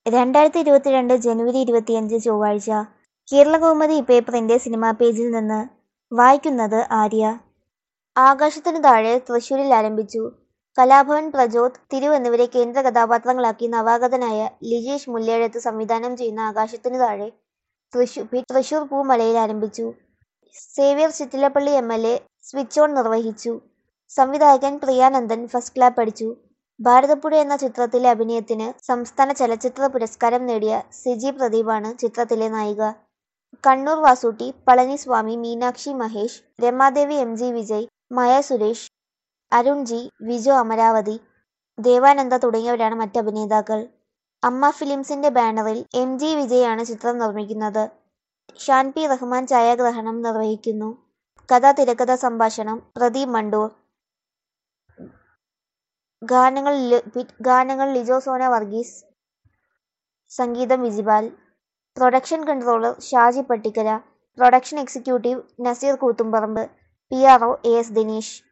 രണ്ടായിരത്തി ഇരുപത്തിരണ്ട് ജനുവരി ഇരുപത്തിയഞ്ച് ചൊവ്വാഴ്ച കേരളകൗമുദി പേപ്പറിന്റെ സിനിമാ പേജിൽ നിന്ന് വായിക്കുന്നത് ആര്യ ആകാശത്തിനു താഴെ തൃശൂരിൽ ആരംഭിച്ചു കലാഭവൻ പ്രജോദ് തിരു എന്നിവരെ കേന്ദ്ര കഥാപാത്രങ്ങളാക്കി നവാഗതനായ ലിജീഷ് മുല്ലേഴത്ത് സംവിധാനം ചെയ്യുന്ന ആകാശത്തിനു താഴെ തൃശൂർ തൃശൂർ പൂമലയിൽ ആരംഭിച്ചു Xavier Chittilappilly M L A switch on നിർവഹിച്ചു സംവിധായകൻ പ്രിയാനന്ദൻ ഫസ്റ്റ് ക്ലാപ്പ് അടിച്ചു ഭാരതപ്പുഴ എന്ന ചിത്രത്തിലെ അഭിനയത്തിന് സംസ്ഥാന ചലച്ചിത്ര പുരസ്കാരം നേടിയ സിജി പ്രദീപാണ് ചിത്രത്തിലെ നായിക Kannur Vasootty Palaniswami Meenakshi Mahesh Ramadevi M G Vijay Maya Suresh Arun G Viju Amaravathi Devananda തുടങ്ങിയവരാണ് മറ്റ് അഭിനേതാക്കൾ അമ്മ ഫിലിംസിന്റെ ബാനറിൽ എം ജി വിജയാണ് ചിത്രം നിർമ്മിക്കുന്നത് ഷാൻ പി റഹ്മാൻ ഛായാഗ്രഹണം നിർവഹിക്കുന്നു കഥ തിരക്കഥ സംഭാഷണം പ്രദീപ് മണ്ടൂർ ഗാനങ്ങൾ ലി- ഗാനങ്ങൾ ലിജോ സോന വർഗീസ് സംഗീതം Vijibal production controller Shaji Pattikkara production executive Naseer Koothumparamba P R O A S Dinesh